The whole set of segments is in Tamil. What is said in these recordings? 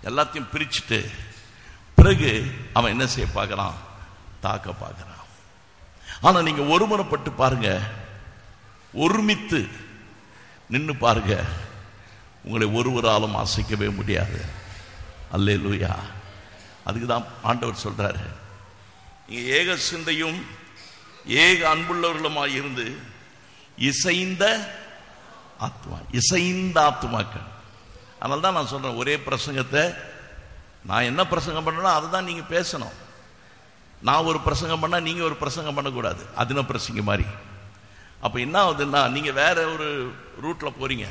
எல்லாத்தையும் பிரிச்சுட்டு பிறகு அவன் என்ன செய்ய பார்க்கறான் தாக்க பார்க்கறான் ஆனா நீங்க ஒருமுறைப்பட்டு பாருங்க ஒருமித்து நின்னு பாருங்க உங்களை ஒருவராலும் அசைக்கவே முடியாது அல்லே லூயா அதுக்கு தான் ஆண்டவர் சொல்றாரு நீங்க ஏக சிந்தையும் ஏக அன்புள்ளவர்களுமாய் இருந்து இசைந்த ஆத்மா இசைந்த ஆத்மாக்கள் அதனால தான் நான் சொல்றேன் ஒரே பிரசங்கத்தை நான் என்ன பிரசங்கம் பண்ணணும் அதை தான் நீங்க பேசணும் நான் ஒரு பிரசங்கம் பண்ணா நீங்க ஒரு பிரசங்கம் பண்ணக்கூடாது அதுன பிரசங்க மாதிரி அப்ப என்ன ஆகுதுன்னா நீங்க வேற ஒரு ரூட்ல போறீங்க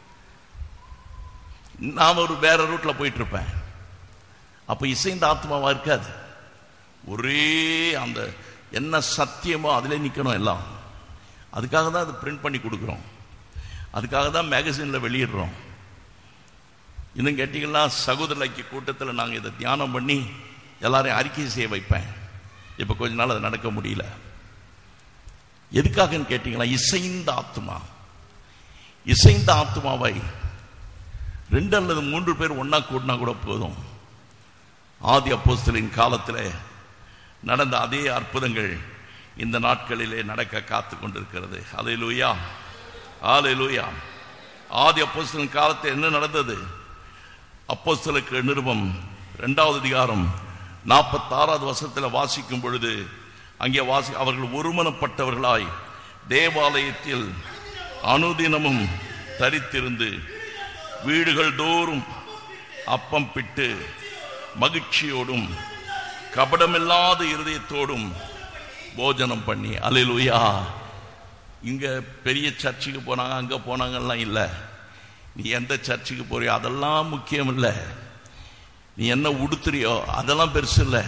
நான் ஒரு வேற ரூட்ல போயிட்டு இருப்பேன் அப்ப இசைந்த ஆத்மாவா இருக்காது ஒரே அந்த என்ன சத்தியமோ அதிலே நிக்கணும் எல்லாம் அதுக்காக தான் அதை பிரிண்ட் பண்ணி கொடுக்குறோம் அதுக்காக தான் மேகசினில் வெளியிடுறோம் இன்னும் கேட்டீங்கன்னா சகோதர ஐக்கிய கூட்டத்தில் நாங்கள் இதை தியானம் பண்ணி எல்லாரையும் அறிக்கை செய்ய வைப்பேன் இப்போ கொஞ்ச நாள் அது நடக்க முடியல எதுக்காகன்னு கேட்டீங்களா இசைந்த ஆத்மா இசைந்த ஆத்மாவை ரெண்டு அல்லது மூன்று பேர் ஒண்ணா கூட்டினா கூட போதும் ஆதி அப்போஸ்தலின் காலத்தில் நடந்த அதே அற்புதங்கள் இந்த நாட்களிலே நடக்க காத்து கொண்டிருக்கிறது அலையிலூயா ஆலையிலூயா ஆதி அப்போஸ்தலின் காலத்தில் என்ன நடந்தது அப்போஸ்தலுக்கு நிருபம் இரண்டாவது அதிகாரம் நாற்பத்தாறாவது வருஷத்தில் வாசிக்கும் பொழுது அங்கே வாசி அவர்கள் ஒருமனப்பட்டவர்களாய் தேவாலயத்தில் அனுதினமும் தரித்திருந்து வீடுகள் தோறும் அப்பம் பிட்டு மகிழ்ச்சியோடும் கபடமில்லாத இருதயத்தோடும் போஜனம் பண்ணி அலையிலுயா இங்க பெரிய சர்ச்சுக்கு போனாங்க அங்க போனாங்கலாம் இல்லை நீ எந்த சர்ச்சுக்கு போறியோ அதெல்லாம் முக்கியம் இல்லை நீ என்ன உடுத்துறியோ அதெல்லாம் பெருசு இல்லை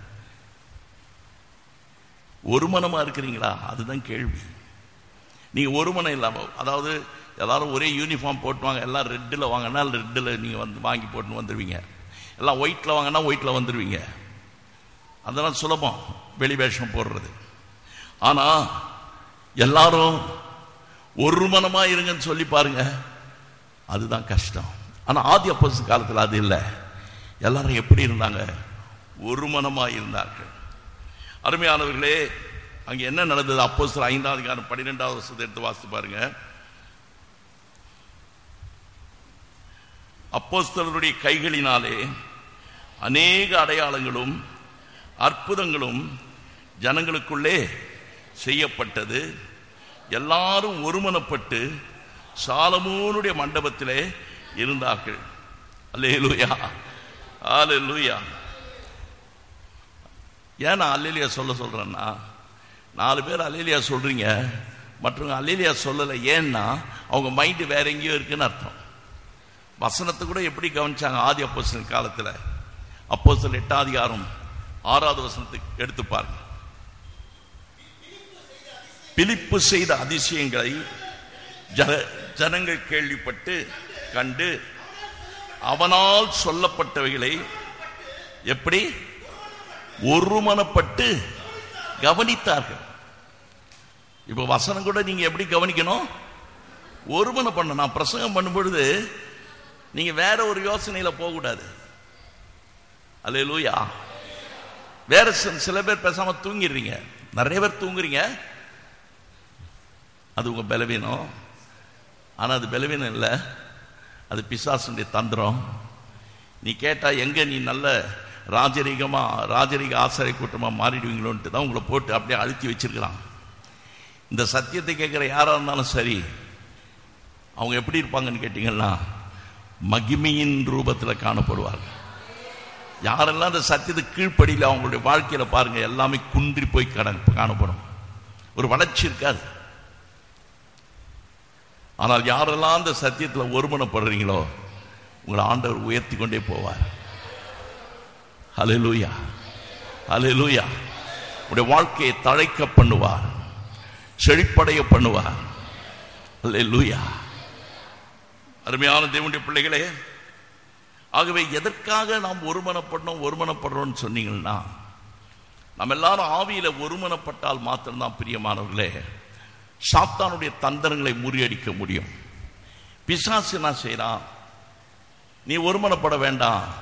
ஒரு மனமா இருக்கிறீங்களா அதுதான் கேள்வி நீங்க ஒரு மனம் இல்லாம அதாவது எல்லாரும் ஒரே யூனிஃபார்ம் போட்டுவாங்க எல்லாம் ரெட்டில் வாங்கினா ரெட்டில் நீங்க வந்து வாங்கி போட்டு வந்துடுவீங்க எல்லாம் ஒயிட்ல வாங்கினா ஒயிட்ல வந்துடுவீங்க அதெல்லாம் சுலபம் வெளி வேஷம் போடுறது ஆனா எல்லாரும் ஒரு மனமா இருங்கன்னு சொல்லி பாருங்க அதுதான் கஷ்டம் ஆனா ஆதி அப்போஸ் காலத்தில் அது இல்லை எல்லாரும் எப்படி இருந்தாங்க ஒரு மனமா இருந்தார்கள் அருமையானவர்களே அங்க என்ன நடந்தது அப்போ சில ஐந்தாவது அதிகாரம் பன்னிரெண்டாவது வருஷத்தை எடுத்து வாசித்து பாருங்க அப்போஸ்தலருடைய கைகளினாலே அநேக அடையாளங்களும் அற்புதங்களும் ஜனங்களுக்குள்ளே செய்யப்பட்டது எல்லாரும் ஒருமனப்பட்டு சாலமோனுடைய மண்டபத்திலே இருந்தார்கள் அல்லேலூயா அல்லேலூயா ஏன் நான் அல்லேலியா சொல்ல சொல்றேன்னா நாலு பேர் அல்லேலியா சொல்றீங்க மற்றவங்க அல்லேலியா சொல்லலை ஏன்னா அவங்க மைண்டு வேற எங்கேயோ இருக்குன்னு அர்த்தம் வசனத்தை கூட எப்படி கவனிச்சாங்க ஆதி அப்போஸ்தலன் காலத்துல அப்போஸ்தலர் எட்டாம் அதிகாரம் ஆறாவது வசனத்தை எடுத்து பாருங்க பிலிப்பு செய்த அதிசயங்களை ஜன- ஜனங்கள் கேள்விப்பட்டு கண்டு அவனால் சொல்லப்பட்டவைகளை எப்படி ஒருமனப்பட்டு கவனித்தார்கள் இப்ப வசனம் கூட நீங்க எப்படி கவனிக்கணும் ஒருமனை பண்ண நான் பிரசங்கம் பண்ணும் பொழுது நீங்க வேற ஒரு யோசனையில போக கூடாது அல்லேலூயா வேற சில- சில பேர் பேசாம தூங்கிடுறீங்க நிறைய பேர் தூங்குறீங்க அது உங்க பலவீனம் ஆனா அது பலவீனம் இல்லை அது பிசாசுடைய தந்திரம் நீ கேட்டா எங்க நீ நல்ல ராஜரீகமா ராஜரீக ஆசிரிய கூட்டமா மாறிடுவீங்களோன்ட்டு தான் உங்களை போட்டு அப்படியே அழுத்தி வச்சிருக்கிறான் இந்த சத்தியத்தை கேட்கிற யாரா இருந்தாலும் சரி அவங்க எப்படி இருப்பாங்கன்னு கேட்டீங்கன்னா மகிமையின் ரூபத்தில் காணப்படுவார்கள் யாரெல்லாம் அந்த சத்தியத்தை கீழ்ப்படியில் அவங்களுடைய வாழ்க்கையில பாருங்க எல்லாமே குன்றி போய் கட காணப்படும் ஒரு வளர்ச்சி இருக்காது ஆனால் யாரெல்லாம் அந்த சத்தியத்தில் ஒருமனப்படுறீங்களோ உங்களை ஆண்டவர் உயர்த்தி கொண்டே போவார் ஹalleluya ஹalleluya உடைய வாழ்க்கையை தழைக்க பண்ணுவார் செழிப்படைய பண்ணுவார் ஹalleluya அருமையான தேவனுடைய பிள்ளைகளே ஆகவே எதற்காக நாம் ஒருமனப்படணும் ஒருமனப்படுறோம்னு சொன்னீங்கன்னா நம்ம எல்லாரும் ஆவியில ஒருமனப்பட்டால் மாத்திரம்தான் பிரியமானவர்களே சாத்தானுடைய தந்திரங்களை முறியடிக்க முடியும் பிசாசு என்ன செய்யறான் நீ ஒருமனப்பட வேண்டாம்